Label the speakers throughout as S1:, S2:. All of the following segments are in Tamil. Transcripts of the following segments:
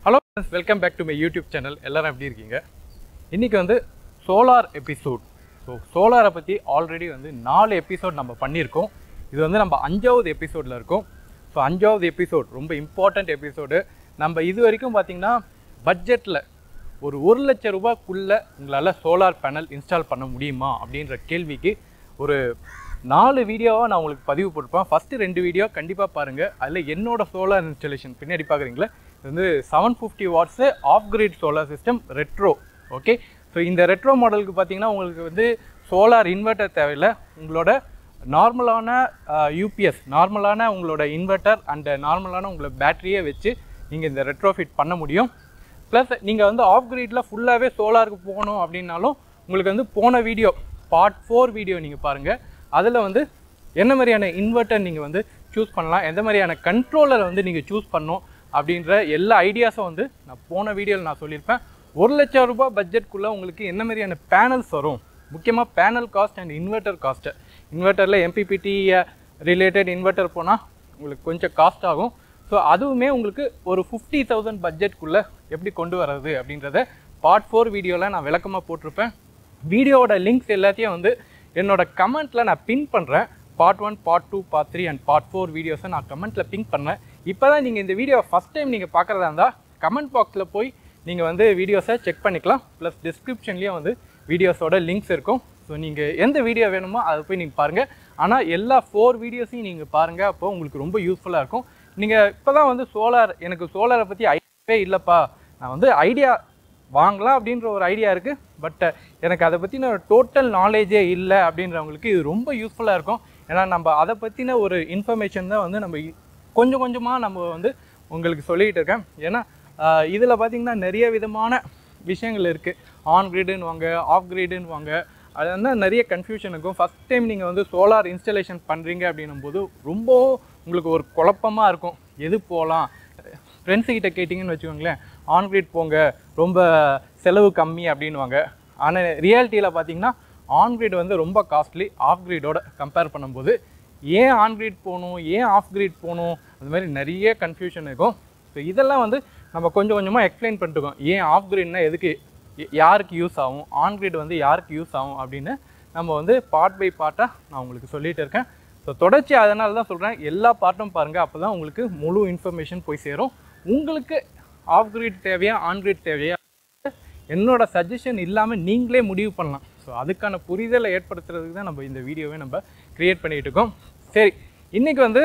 S1: hello welcome back to my YouTube channel எல்லாரும் எப்படி இருக்கீங்க இன்றைக்கி வந்து சோலார் எபிசோட் ஸோ சோலாரை பற்றி ஆல்ரெடி வந்து நாலு எபிசோட் நம்ம பண்ணியிருக்கோம் இது வந்து நம்ம அஞ்சாவது எபிசோடில் இருக்கோம் ஸோ அஞ்சாவது எபிசோட் ரொம்ப இம்பார்ட்டண்ட் எபிசோடு நம்ம இது வரைக்கும் பார்த்திங்கன்னா பட்ஜெட்டில் ஒரு ஒரு லட்ச ரூபாய்க்குள்ளே உங்களால் சோலார் பேனல் இன்ஸ்டால் பண்ண முடியுமா அப்படின்ற கேள்விக்கு ஒரு நாலு வீடியோவாக நான் உங்களுக்கு பதிவு போட்டிருப்பேன் ஃபஸ்ட்டு ரெண்டு வீடியோ கண்டிப்பாக பாருங்கள் அதில் என்னோட சோலார் இன்ஸ்டாலேஷன் பின்னாடி பார்க்குறீங்களா இது வந்து seven fifty watts off grid solar system retro okay so இந்த ரெட்ரோ மாடலுக்கு பார்த்தீங்கன்னா உங்களுக்கு வந்து சோலார் இன்வெர்ட்டர் தேவையில்லை உங்களோட நார்மலான யூபிஎஸ் நார்மலான உங்களோட இன்வெர்ட்டர் அண்ட் நார்மலான உங்களோட பேட்டரியை வச்சு நீங்கள் இந்த ரெட்ரோ ஃபிட் பண்ண முடியும் ப்ளஸ் நீங்கள் வந்து ஆஃப் கிரிட்டில் ஃபுல்லாகவே சோலாருக்கு போகணும் அப்படின்னாலும் உங்களுக்கு வந்து போன வீடியோ பார்ட் ஃபோர் வீடியோ நீங்கள் பாருங்கள் அதில் வந்து என்ன மாதிரியான இன்வெர்ட்டர் நீங்கள் வந்து சூஸ் பண்ணலாம் எந்த மாதிரியான கண்ட்ரோலரை வந்து நீங்கள் சூஸ் பண்ணணும் அப்படின்ற எல்லா ஐடியாஸும் வந்து நான் போன வீடியோவில் நான் சொல்லியிருப்பேன் ஒரு லட்சம் ரூபாய் பட்ஜெட்குள்ளே உங்களுக்கு என்ன மாதிரியான பேனல்ஸ் வரும் முக்கியமாக panel cost and inverter cost இன்வெர்ட்டரில் எம்பிபிடி ரிலேட்டட் இன்வெர்ட்டர் போனால் உங்களுக்கு கொஞ்சம் காஸ்ட் ஆகும் ஸோ அதுவுமே உங்களுக்கு ஒரு ஃபிஃப்டி தௌசண்ட் பட்ஜெட்குள்ளே எப்படி கொண்டு வர்றது அப்படின்றத பார்ட் ஃபோர் வீடியோவில் நான் விளக்கமாக போட்டிருப்பேன் வீடியோவோட லிங்க்ஸ் எல்லாத்தையும் வந்து என்னோட கமெண்ட்டில் நான் பின் பண்ணுறேன் part one part two part three and part four வீடியோஸை நான் கமெண்ட்டில் பின் பண்ணேன் இப்போ தான் நீங்கள் இந்த வீடியோ ஃபஸ்ட் டைம் நீங்கள் பார்க்குறதா இருந்தால் கமெண்ட் பாக்ஸில் போய் நீங்கள் வந்து வீடியோஸை செக் பண்ணிக்கலாம் ப்ளஸ் டிஸ்கிரிப்ஷன்லேயும் வந்து வீடியோஸோட லிங்க்ஸ் இருக்கும் ஸோ நீங்கள் எந்த வீடியோ வேணுமோ அதை போய் நீங்கள் பாருங்கள் ஆனால் எல்லா ஃபோர் வீடியோஸையும் நீங்கள் பாருங்கள் அப்போ உங்களுக்கு ரொம்ப யூஸ்ஃபுல்லாக இருக்கும் நீங்கள் இப்போ தான் வந்து சோலார் எனக்கு சோலாரை பற்றி ஐடியாவே இல்லைப்பா நான் வந்து ஐடியா வாங்கலாம் அப்படின்ற ஒரு ஐடியா இருக்குது பட் எனக்கு அதை பற்றின டோட்டல் நாலேஜே இல்லை அப்படின்றவங்களுக்கு இது ரொம்ப யூஸ்ஃபுல்லாக இருக்கும் ஏன்னா நம்ம அதை பற்றின ஒரு இன்ஃபர்மேஷன் தான் வந்து நம்ம இ- கொஞ்சம் கொஞ்சமாக நம்ம வந்து உங்களுக்கு சொல்லிகிட்டு இருக்கேன் ஏன்னா இதில் பார்த்திங்கன்னா நிறைய விதமான விஷயங்கள் இருக்குது ஆன் கிரிடுன்னு வாங்க ஆஃப் கிரிடுன்னு வாங்க அது வந்து நிறைய கன்ஃபியூஷன் இருக்கும் ஃபஸ்ட் டைம் நீங்கள் வந்து சோலார் இன்ஸ்டலேஷன் பண்ணுறீங்க அப்படின்னும் போது ரொம்ப உங்களுக்கு ஒரு குழப்பமாக இருக்கும் எது போகலாம் ஃப்ரெண்ட்ஸு கிட்ட கேட்டிங்கன்னு வச்சுக்கோங்களேன் ஆன் கிரிட் போங்க ரொம்ப செலவு கம்மி அப்படின்வாங்க ஆனால் ரியாலிட்டியில் பார்த்தீங்கன்னா ஆன் கிரிட் வந்து ரொம்ப காஸ்ட்லி ஆஃப் கிரிடோட கம்பேர் பண்ணும்போது ஏன் ஆன் கிரிட் போகணும் ஏன் ஆஃப் கிரிட் போகணும் அது மாதிரி நிறைய கன்ஃபியூஷன் இருக்கும் ஸோ இதெல்லாம் வந்து நம்ம கொஞ்சம் கொஞ்சமாக எக்ஸ்பிளைன் பண்ணிட்டுருக்கோம் ஏன் ஆஃப் கிரிட்னா எதுக்கு ய- யாருக்கு யூஸ் ஆகும் ஆன் கிரிட் வந்து யாருக்கு யூஸ் ஆகும் அப்படின்னு நம்ம வந்து பார்ட் பை பார்ட்டாக நான் உங்களுக்கு சொல்லிட்டு இருக்கேன் ஸோ தொடர்ச்சி அதனால தான் சொல்கிறேன் எல்லா பார்ட்டும் பாருங்கள் அப்போ தான் உங்களுக்கு முழு இன்ஃபர்மேஷன் போய் சேரும் உங்களுக்கு ஆஃப் கிரிட் தேவையா ஆன் கிரிட் தேவையா என்னோட சஜஷன் இல்லாமல் நீங்களே முடிவு பண்ணலாம் ஸோ அதுக்கான புரிதலை ஏற்படுத்துறதுக்கு தான் நம்ம இந்த வீடியோவை நம்ம க்ரியேட் பண்ணிகிட்டு இருக்கோம் சரி இன்றைக்கி வந்து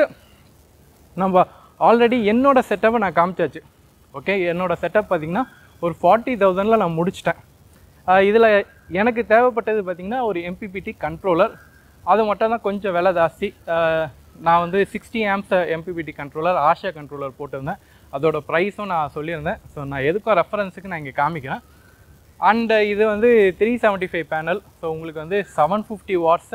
S1: நம்ம ஆல்ரெடி என்னோட செட்டப்பை நான் காமிச்சாச்சு ஓகே என்னோட செட்டப் பார்த்திங்கன்னா ஒரு ஃபார்ட்டி தௌசண்டில் நான் முடிச்சிட்டேன் இதில் எனக்கு தேவைப்பட்டது பார்த்திங்கன்னா ஒரு எம்பிபிடி கண்ட்ரோலர் அது மட்டும் தான் கொஞ்சம் விலை ஜாஸ்தி ஆஹ் நான் வந்து சிக்ஸ்டி ஆம்ஸ் எம்பிபிடி கண்ட்ரோலர் ஆஷா கண்ட்ரோலர் போட்டிருந்தேன் அதோட ப்ரைஸும் நான் சொல்லியிருந்தேன் ஸோ நான் எதுக்கும் ரெஃபரன்ஸுக்கு நான் இங்கே காமிக்கிறேன் அண்ட் இது வந்து three seventy five panel so உங்களுக்கு வந்து seven fifty watts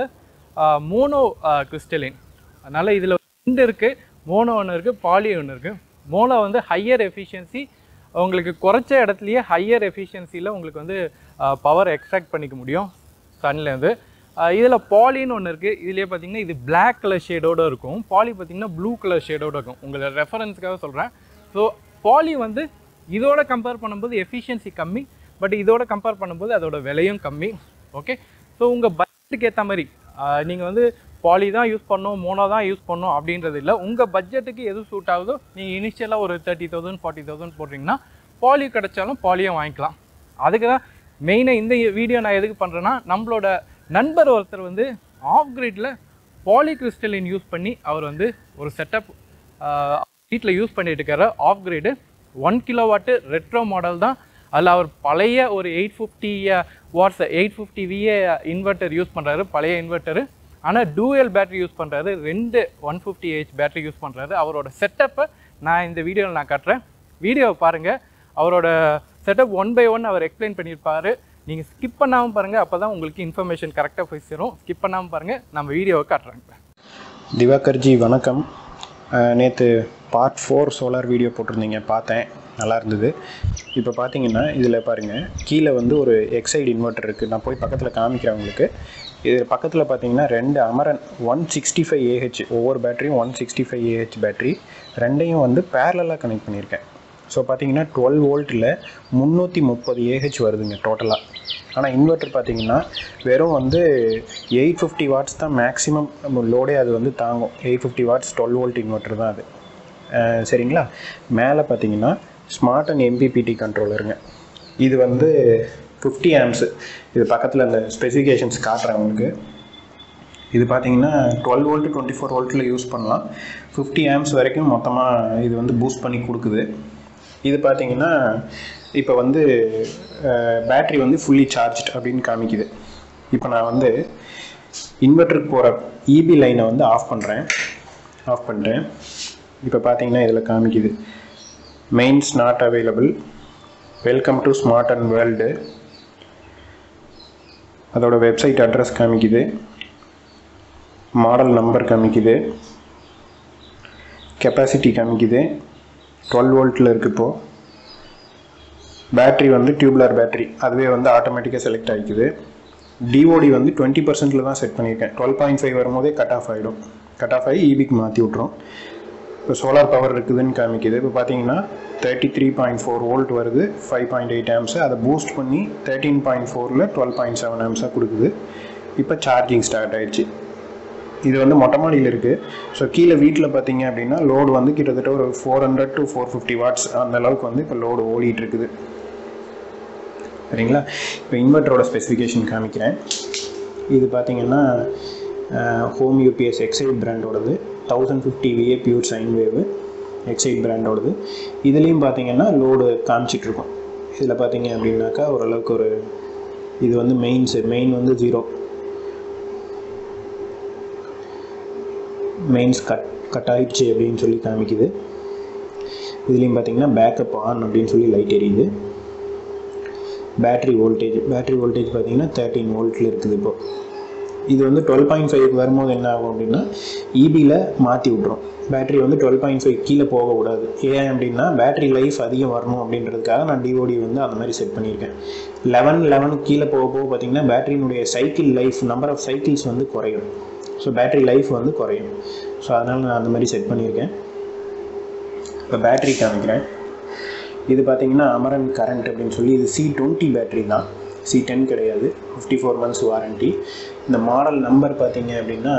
S1: mono crystalline அதனால் இதில் ரெண்டு இருக்குது மோனோ ஒன்று இருக்குது பாலி ஒன்று இருக்குது மோனோ வந்து ஹையர் எஃபிஷியன்சி உங்களுக்கு குறைச்ச இடத்துலையே ஹையர் எஃபிஷியன்சியில் உங்களுக்கு வந்து பவர் எக்ஸ்ட்ராக்ட் பண்ணிக்க முடியும் சன்லேருந்து இதில் பாலின்னு ஒன்று இருக்குது இதுலேயே பார்த்தீங்கன்னா இது Black கலர் ஷேடோடு இருக்கும் பாலி பார்த்தீங்கன்னா ப்ளூ கலர் ஷேடோடு இருக்கும் உங்களை ரெஃபரன்ஸ்க்காக சொல்கிறேன் ஸோ பாலி வந்து இதோட கம்பேர் பண்ணும்போது எஃபிஷியன்சி கம்மி பட் இதோட கம்பேர் பண்ணும்போது அதோட விலையும் கம்மி ஓகே ஸோ உங்கள் பட்ஜெட்டுக்கு ஏற்ற மாதிரி நீங்கள் வந்து பாலி தான் யூஸ் பண்ணணும் மோனோ தான் யூஸ் பண்ணணும் அப்படின்றது இல்லை உங்கள் பட்ஜெட்டுக்கு எது சூட் ஆகுதோ நீங்கள் இனிஷியலாக ஒரு தேர்ட்டி தௌசண்ட் ஃபார்ட்டி தௌசண்ட் போடுறீங்கன்னா பாலி கிடைச்சாலும் பாலியும் வாங்கிக்கலாம் அதுக்கு தான் மெயினாக இந்த வீடியோ நான் எதுக்கு பண்ணுறேன்னா நம்மளோட நண்பர் ஒருத்தர் வந்து ஆஃப் கிரிட்டில் பாலி கிறிஸ்டலின் யூஸ் பண்ணி அவர் வந்து ஒரு செட்டப் வீட்டில் யூஸ் பண்ணிட்டு இருக்காரு off grid one kilowatt retro model தான் அதில் அவர் பழைய ஒரு eight fifty watts eight fifty VA inverter use பண்ணுறாரு பழைய இன்வெர்ட்டரு ஆனால் டூயல் பேட்டரி யூஸ் பண்ணுறாரு ரெண்டு one fifty H battery use பண்ணுறாரு அவரோட செட்டப்பை நான் இந்த வீடியோவில் நான் காட்டுறேன் வீடியோவை பாருங்கள் அவரோட செட்டப் ஒன் பை ஒன் அவர் எக்ஸ்பிளைன் பண்ணியிருப்பாரு நீங்கள் ஸ்கிப் பண்ணாமல் பாருங்கள் அப்போ தான் உங்களுக்கு இன்ஃபர்மேஷன் கரெக்டாக போய் சேரும் ஸ்கிப் பண்ணாமல் பாருங்கள் நம்ம வீடியோவை காட்டுறேங்க
S2: திவாகர்ஜி வணக்கம் நேற்று பார்ட் ஃபோர் சோலார் வீடியோ போட்டிருந்தீங்க பார்த்தேன் நல்லா இருந்தது இப்போ பார்த்தீங்கன்னா இதில் பாருங்கள் கீழே வந்து ஒரு எக்ஸைடு இன்வெர்ட்டர் இருக்குது நான் போய் பக்கத்தில் காமிக்கிறேன் உங்களுக்கு இது பக்கத்தில் பார்த்தீங்கன்னா ரெண்டு Amaron one sixty five AH ஒவ்வொரு பேட்டரியும் one sixty five AH battery ரெண்டையும் வந்து பேரலாக கனெக்ட் பண்ணியிருக்கேன் ஸோ பார்த்தீங்கன்னா டுவெல் வோல்ட்டில் முந்நூற்றி முப்பது ஏஹெச் வருதுங்க டோட்டலாக ஆனால் இன்வெர்ட்டர் பார்த்தீங்கன்னா வெறும் வந்து எயிட் ஃபிஃப்டி வாட்ஸ் தான் மேக்ஸிமம் லோடே அது வந்து தாங்கும் eight fifty watts twelve volt inverter தான் அது அஹ் சரிங்களா மேலே பார்த்தீங்கன்னா ஸ்மார்ட் அண்ட் எம்பிபிடி கண்ட்ரோலருங்க இது வந்து ஃபிஃப்டி ஆம்ஸு இது பக்கத்தில் அந்த ஸ்பெசிஃபிகேஷன்ஸ் காட்டுறேன் உங்களுக்கு இது பார்த்தீங்கன்னா டுவெல் வோல்ட்டு டுவெண்ட்டி ஃபோர் வோல்ட்டில் யூஸ் பண்ணலாம் ஃபிஃப்டி ஆம்ஸ் வரைக்கும் மொத்தமாக இது வந்து பூஸ்ட் பண்ணி கொடுக்குது இது பார்த்தீங்கன்னா இப்போ வந்து பேட்ரி வந்து ஃபுல்லி சார்ஜ்ட் அப்படின்னு காமிக்குது இப்போ நான் வந்து இன்வெர்ட்டருக்கு போகிற இபி லைனை வந்து ஆஃப் பண்ணுறேன் ஆஃப் பண்ணுறேன் இப்போ பார்த்தீங்கன்னா இதில் காமிக்குது mains not available welcome to smart and world அதோட வெப்சைட் அட்ரஸ் காமிக்குது மாடல் நம்பர் காமிக்குது கெப்பாசிட்டி காமிக்குது டுவெல் வோல்ட்டில் இருக்குது இப்போது பேட்ரி வந்து டியூப்லர் பேட்ரி அதுவே வந்து ஆட்டோமேட்டிக்காக செலக்ட் ஆகிக்குது டிஓடி வந்து டுவெண்ட்டி பர்சன்ட்டில் தான் செட் பண்ணியிருக்கேன் டுவெல் பாயிண்ட் ஃபைவ் வரும்போதே கட் ஆஃப் ஆகிடும் கட் ஆஃப் ஆகி இபிக்கு மாற்றி விட்ரும் இப்போ சோலார் பவர் இருக்குதுன்னு காமிக்குது இப்போ பார்த்தீங்கன்னா thirty three point four volt வருது ஃபைவ் பாயிண்ட் எயிட் ஆம்ஸு அதை பூஸ்ட் பண்ணி தேர்ட்டீன் பாயிண்ட் ஃபோரில் டுவெல் பாயிண்ட் செவன் ஆம்ஸாக கொடுக்குது இப்போ சார்ஜிங் ஸ்டார்ட் ஆயிடுச்சு இது வந்து மொட்டை மாடியில் இருக்குது ஸோ கீழே வீட்டில் பார்த்தீங்க அப்படின்னா லோடு வந்து கிட்டத்தட்ட ஒரு four hundred to four fifty watts அந்த அளவுக்கு வந்து இப்போ லோடு ஓடிட்டு இருக்குது சரிங்களா இப்போ இன்வெர்ட்டரோட ஸ்பெசிஃபிகேஷன் காமிக்கிறேன் இது பார்த்தீங்கன்னா ஹோம் யூபிஎஸ் எக்ஸைட் பிராண்டோடது thousand fifty VA pure sine wave Exide பிராண்டோடது இதுலேயும் பார்த்தீங்கன்னா லோடு காமிச்சிட்ருக்கோம் இதில் பார்த்தீங்க அப்படின்னாக்கா ஓரளவுக்கு ஒரு இது வந்து மெயின்ஸு மெயின் வந்து ஜீரோ மெயின்ஸ் கட் கட் ஆயிடுச்சு அப்படின்னு சொல்லி காமிக்குது இதுலேயும் பார்த்தீங்கன்னா பேக்கப் ஆன் அப்படின்னு சொல்லி லைட் எரியுது பேட்ரி வோல்டேஜ் பேட்ரி வோல்டேஜ் பார்த்தீங்கன்னா தேர்ட்டின் வோல்ட்டில் இருக்குது இப்போ இது வந்து டுவெல் பாயிண்ட் ஃபைவ் வரும்போது என்ன ஆகும் அப்படின்னா இபியில் மாற்றி விட்ரும் பேட்டரி வந்து டுவெல் பாயிண்ட் ஃபைவ் கீழே போகக்கூடாது ஏன் அப்படின்னா பேட்டரி லைஃப் அதிகம் வரணும் அப்படின்றதுக்காக நான் டிஓடி வந்து அந்த மாதிரி செட் பண்ணியிருக்கேன் லெவன் லெவனுக்கு கீழே போக போக பார்த்தீங்கன்னா பேட்டரியினுடைய cycle life number of cycles வந்து குறையும் ஸோ பேட்டரி லைஃப் வந்து குறையும் ஸோ அதனால் நான் அந்த மாதிரி செட் பண்ணியிருக்கேன் இப்போ பேட்டரி காமிக்கிறேன் இது பார்த்தீங்கன்னா அமரன் கரண்ட் அப்படின்னு சொல்லி இது சி டுவெண்ட்டி பேட்டரி தான் சி டென் கிடையாது ஃபிஃப்டி ஃபோர் மந்த்ஸ் வாரண்ட்டி இந்த மாடல் நம்பர் பார்த்தீங்க அப்படின்னா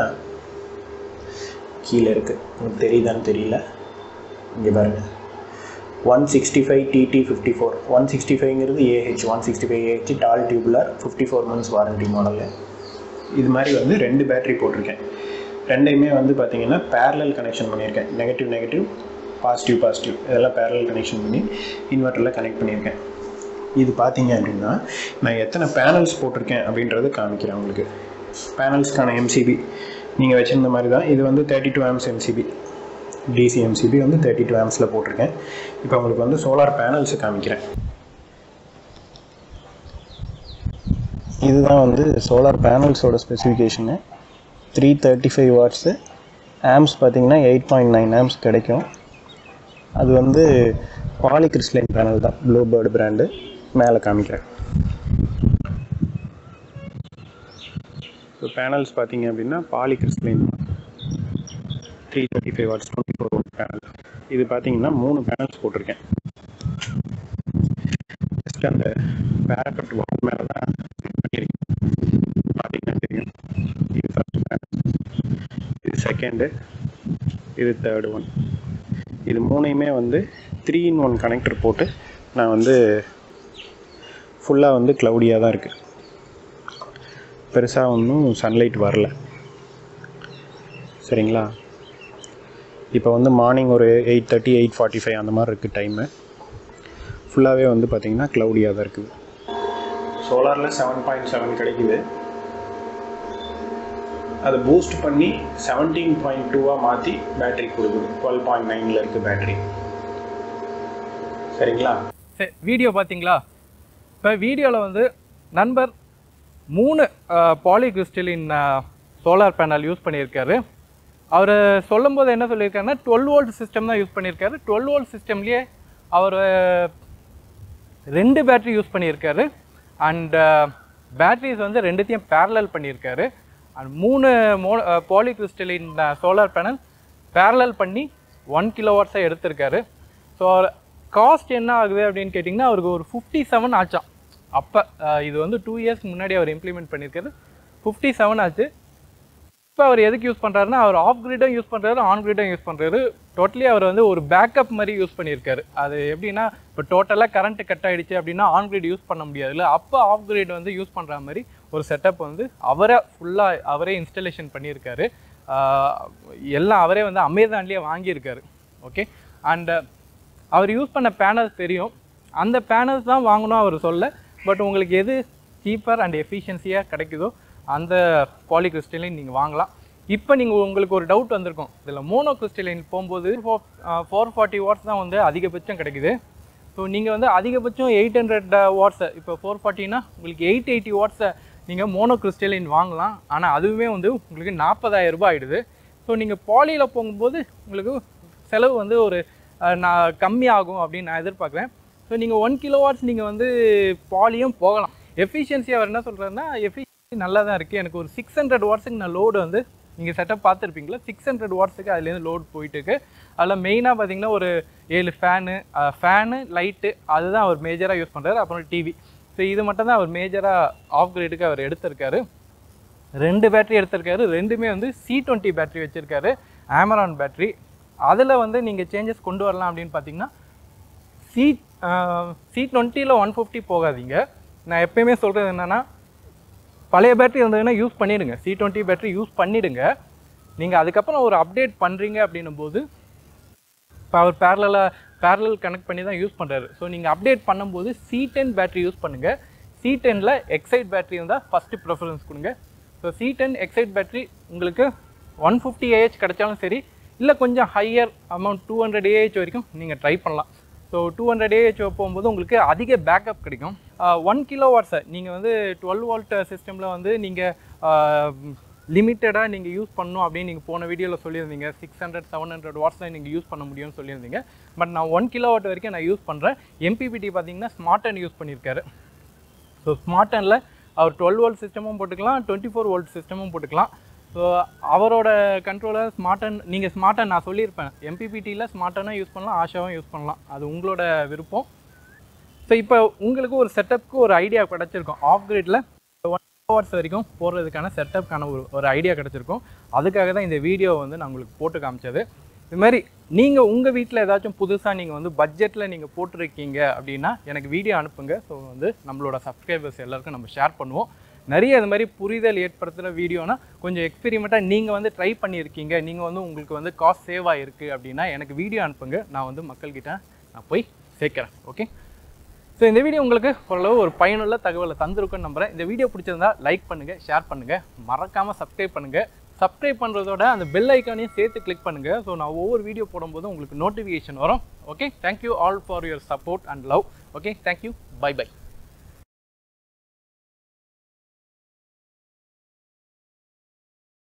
S2: கீழே இருக்குது உங்களுக்கு தெரியுதான்னு தெரியல இங்கே பாருங்கள் one sixty five TT fifty four one sixty ஃபைவ்ங்கிறது AH one sixty five AH tall tubular fifty four months warranty model இது மாதிரி வந்து ரெண்டு பேட்டரி போட்டிருக்கேன் ரெண்டையுமே வந்து பார்த்தீங்கன்னா பேரலல் கனெக்ஷன் பண்ணியிருக்கேன் நெகட்டிவ் நெகட்டிவ் பாசிட்டிவ் பாசிட்டிவ் இதெல்லாம் பேரலல் கனெக்ஷன் பண்ணி இன்வெர்ட்டரில் கனெக்ட் பண்ணியிருக்கேன் இது பார்த்தீங்க அப்படின்னா நான் எத்தனை பேனல்ஸ் போட்டிருக்கேன் அப்படின்றத காமிக்கிறேன் உங்களுக்கு பேனல்ஸ்க்கான எம்சிபி நீங்கள் வச்சுருந்த மாதிரி தான் இது வந்து thirty two amps MCB DC MCB வந்து தேர்ட்டி டூ ஆம்ஸில் போட்டிருக்கேன் இப்போ உங்களுக்கு வந்து சோலார் பேனல்ஸ் காமிக்கிறேன் இதுதான் வந்து சோலார் பேனல்ஸோட specification three thirty five watts amps பார்த்தீங்கன்னா எயிட் பாயிண்ட் நைன் ஆம்ஸ் கிடைக்கும் அது வந்து பாலிகிறிஸ்லைன் பேனல் தான் ப்ளூ பேர்டு பிராண்டு மேலே காமிக்கிறேன் இப்போ பேனல்ஸ் பார்த்தீங்க அப்படின்னா polycrystalline three thirty five watts twenty four watt panel இது பார்த்தீங்கன்னா மூணு பேனல்ஸ் போட்டிருக்கேன் ஜஸ்ட் அந்த பேரப்பட் வால் மேலே தான் பண்ணியிருக்கேன் பார்த்தீங்கன்னா தெரியும் இது ஃபஸ்ட் பேனல் இது செகண்டு இது தேர்டு ஒன் இது மூணையுமே வந்து த்ரீ இன் ஒன் கனெக்டர் போட்டு நான் வந்து ஃபுல்லாக வந்து க்ளவுடியாக தான் இருக்குது பெருசாக ஒன்றும் சன்லைட் வரல சரிங்களா இப்போ வந்து மார்னிங் ஒரு eight thirty eight forty five அந்த மாதிரி இருக்குது டைமு ஃபுல்லாகவே வந்து பார்த்திங்கன்னா க்ளவுடியாக தான் இருக்குது சோலாரில் செவன் பாயிண்ட் செவன் கிடைக்குது அதை பூஸ்ட் பண்ணி செவன்டீன் பாயிண்ட் டூவாக மாற்றி பேட்டரி கொடுக்குது டுவெல் பாயிண்ட் நைனில் இருக்குது பேட்டரி சரிங்களா
S1: சரி வீடியோ பார்த்தீங்களா இப்போ வீடியோவில் வந்து நண்பர் மூணு பாலிகிறிஸ்டலின் சோலார் பேனல் யூஸ் பண்ணியிருக்காரு அவர் சொல்லும்போது என்ன சொல்லியிருக்காருன்னா டுவெல் வோல்ட் சிஸ்டம் தான் யூஸ் பண்ணியிருக்காரு டுவெல் வோல்ட் சிஸ்டம்லேயே அவர் ரெண்டு பேட்டரி யூஸ் பண்ணியிருக்காரு அண்ட் பேட்டரிஸ் வந்து ரெண்டுத்தையும் பேரலல் பண்ணியிருக்காரு அண்ட் மூணு மோ பாலிகிறிஸ்டலின் சோலார் பேனல் பேரலல் பண்ணி ஒன் கிலோ வாட்ஸாக எடுத்திருக்காரு ஸோ காஸ்ட் என்ன ஆகுது அப்படின்னு கேட்டிங்கன்னா அவருக்கு ஒரு ஃபிஃப்டி செவன் ஆச்சாம் அப்போ இது வந்து டூ இயர்ஸ்க்கு முன்னாடி அவர் இம்ப்ளிமெண்ட் பண்ணியிருக்காரு ஃபிஃப்டி செவன் ஆச்சு இப்போ அவர் எதுக்கு யூஸ் பண்ணுறாருன்னா அவர் ஆஃப் கிரிடும் யூஸ் பண்ணுறாரு ஆன் கிரிடும் யூஸ் பண்ணுறாரு டோட்டலி அவர் வந்து ஒரு பேக்கப் மாதிரி யூஸ் பண்ணியிருக்காரு அது எப்படின்னா இப்போ டோட்டலாக கரண்ட் கட் ஆயிடுச்சு அப்படின்னா ஆன் கிரிட் யூஸ் பண்ண முடியாதுல்ல அப்போ ஆஃப் கிரிட் வந்து யூஸ் பண்ணுற மாதிரி ஒரு செட்டப் வந்து அவரே ஃபுல்லாக அவரே இன்ஸ்டலேஷன் பண்ணியிருக்காரு ஆஹ் எல்லாம் அவரே வந்து அமேசான்லேயே வாங்கியிருக்காரு ஓகே அண்ட் அவர் யூஸ் பண்ண பேனல்ஸ் தெரியும் அந்த பேனல்ஸ் தான் வாங்கணும் அவர் சொல்ல பட் உங்களுக்கு எது சீப்பர் அண்ட் எஃபிஷியன்சியாக கிடைக்குதோ அந்த பாலி கிறிஸ்டலைன் நீங்கள் வாங்கலாம் இப்போ நீங்கள் உங்களுக்கு ஒரு டவுட் வந்திருக்கும் இதில் மோனோ கிறிஸ்டலைன் போகும்போது ஃபோர் ஃபார்ட்டி வாட்ஸ் தான் வந்து அதிகபட்சம் கிடைக்குது ஸோ நீங்கள் வந்து அதிகபட்சம் எயிட் ஹண்ட்ரட் வாட்ஸை இப்போ ஃபோர் ஃபார்ட்டினா உங்களுக்கு எயிட் எயிட்டி வாட்ஸை நீங்கள் மோனோ கிறிஸ்டலின் வாங்கலாம் ஆனால் அதுவுமே வந்து உங்களுக்கு 40000 ரூபாய் ஆயிடுது ஸோ நீங்கள் பாலியில் போகும்போது உங்களுக்கு செலவு வந்து ஒரு அஹ், நான் கம்மியாகும் அப்படின்னு நான் எதிர்பார்க்குறேன் ஸோ நீங்கள் ஒன் கிலோ வாட்ஸ் நீங்கள் வந்து பாலியும் போகலாம் எஃபிஷியன்சி அவர் என்ன சொல்கிறாருன்னா எஃபிஷியன்சி நல்லா தான் இருக்குது எனக்கு ஒரு சிக்ஸ் ஹண்ட்ரட் வாட்ஸுக்கு நான் லோடு வந்து நீங்கள் செட்டப் பார்த்துருப்பீங்களா சிக்ஸ் ஹண்ட்ரட் வாட்ஸுக்கு அதுலேருந்து லோட் போயிட்டு இருக்கு அதில் மெயினாக பார்த்தீங்கன்னா ஒரு ஏழு ஃபேனு ஃபேனு லைட்டு அதுதான் அவர் மேஜராக யூஸ் பண்ணுறாரு அப்புறம் டிவி ஸோ இது மட்டும் தான் அவர் மேஜராக ஆஃப் கிரேடுக்கு அவர் எடுத்திருக்காரு ரெண்டு பேட்டரி எடுத்திருக்காரு ரெண்டுமே வந்து சி டுவெண்ட்டி பேட்டரி வச்சுருக்காரு ஆமரான் பேட்டரி அதில் வந்து நீங்கள் சேஞ்சஸ் கொண்டு வரலாம் அப்படின்னு பார்த்தீங்கன்னா சி சி டுவெண்ட்டியில் ஒன் ஃபிஃப்டி போகாதீங்க நான் எப்பயுமே சொல்கிறது என்னென்னா பழைய பேட்டரி இருந்ததுன்னா யூஸ் பண்ணிடுங்க சி டுவெண்ட்டி பேட்டரி யூஸ் பண்ணிடுங்க நீங்கள் அதுக்கப்புறம் ஒரு அப்டேட் பண்ணுறீங்க அப்படின்னும் போது இப்போ அவர் பேரலாக பேரலல் கனெக்ட் பண்ணி தான் யூஸ் பண்ணுறாரு ஸோ நீங்கள் அப்டேட் பண்ணும்போது சி டென் பேட்டரி யூஸ் பண்ணுங்கள் சி டெனில் எக்ஸைட் பேட்டரி இருந்தால் ஃபஸ்ட்டு ப்ரிஃபரன்ஸ் கொடுங்க so C ten Exide battery உங்களுக்கு ஒன் ஃபிஃப்டி ஏஹெச் கிடைச்சாலும் சரி இல்லை கொஞ்சம் higher amount two hundred AH வரைக்கும் நீங்கள் ட்ரை பண்ணலாம் ஸோ டூ ஹண்ட்ரட் ஏஹெச் போகும்போது உங்களுக்கு அதிக பேக்கப் கிடைக்கும் ஒன் கிலோ வாட்ஸை நீங்கள் வந்து டுவெல் வோல்ட் சிஸ்டமில் வந்து நீங்கள் லிமிட்டடாக நீங்கள் யூஸ் பண்ணணும் அப்படின்னு நீங்கள் போன வீடியோவில் சொல்லியிருந்தீங்க சிக்ஸ் ஹண்ட்ரட் செவன் ஹண்ட்ரட் வாட்ஸில் நீங்கள் யூஸ் பண்ண முடியும்னு சொல்லியிருந்தீங்க பட் நான் ஒன் கிலோ வாட் வரைக்கும் நான் யூஸ் பண்ணுறேன் எம்பிபிடி பார்த்தீங்கன்னா ஸ்மார்ட் அண்ட் யூஸ் பண்ணியிருக்காரு ஸோ ஸ்மார்ட் அண்டில் அவர் டுவெல் வோல்ட் சிஸ்டமும் போட்டுக்கலாம் டுவெண்ட்டி ஃபோர் வோல்ட் சிஸ்டமும் போட்டுக்கலாம் ஸோ அவரோட கண்ட்ரோலர் ஸ்மார்ட் அண்ட் நீங்கள் ஸ்மார்ட் அண்ட் நான் சொல்லியிருப்பேன் எம்பிபிடியில் ஸ்மார்ட் அண்டும் யூஸ் பண்ணலாம் ஆஷாவும் யூஸ் பண்ணலாம் அது உங்களோட விருப்பம் ஸோ இப்போ உங்களுக்கு ஒரு செட்டப்க்கு ஒரு ஐடியா கிடச்சிருக்கும் ஆஃப் கிரிட்டில் ஒன் ஹவர்ஸ் வரைக்கும் போடுறதுக்கான செட்டப்க்கான ஒரு ஒரு ஐடியா கிடச்சிருக்கும் அதுக்காக தான் இந்த வீடியோ வந்து நான் உங்களுக்கு போட்டு காமிச்சது இது மாதிரி நீங்கள் உங்கள் வீட்டில் ஏதாச்சும் புதுசாக நீங்கள் வந்து பட்ஜெட்டில் நீங்கள் போட்டிருக்கீங்க அப்படின்னா எனக்கு வீடியோ அனுப்புங்க ஸோ வந்து நம்மளோட சப்ஸ்கிரைபர்ஸ் எல்லாருக்கும் நம்ம ஷேர் பண்ணுவோம் நிறைய இது மாதிரி புரிதல் ஏற்படுத்துகிற வீடியோனா கொஞ்சம் எக்ஸ்பெரிமெண்ட்டாக நீங்கள் வந்து ட்ரை பண்ணியிருக்கீங்க நீங்கள் வந்து உங்களுக்கு வந்து காஸ்ட் சேவ் ஆகிருக்கு அப்படின்னா எனக்கு வீடியோ அனுப்புங்க நான் வந்து மக்கள்கிட்ட நான் போய் சேர்க்குறேன் ஓகே ஸோ இந்த வீடியோ உங்களுக்கு ஓரளவு ஒரு பயனுள்ள தகவலை தந்திருக்குன்னு நம்புறேன் இந்த வீடியோ பிடிச்சிருந்தா லைக் பண்ணுங்கள் ஷேர் பண்ணுங்கள் மறக்காமல் சப்ஸ்கிரைப் பண்ணுங்கள் சப்ஸ்கிரைப் பண்ணுறதோட அந்த பெல் ஐக்கானையும் சேர்த்து கிளிக் பண்ணுங்கள் ஸோ நான் ஒவ்வொரு வீடியோ போடும்போது உங்களுக்கு நோட்டிஃபிகேஷன் வரும் okay thank you all for your support and love okay thank you bye by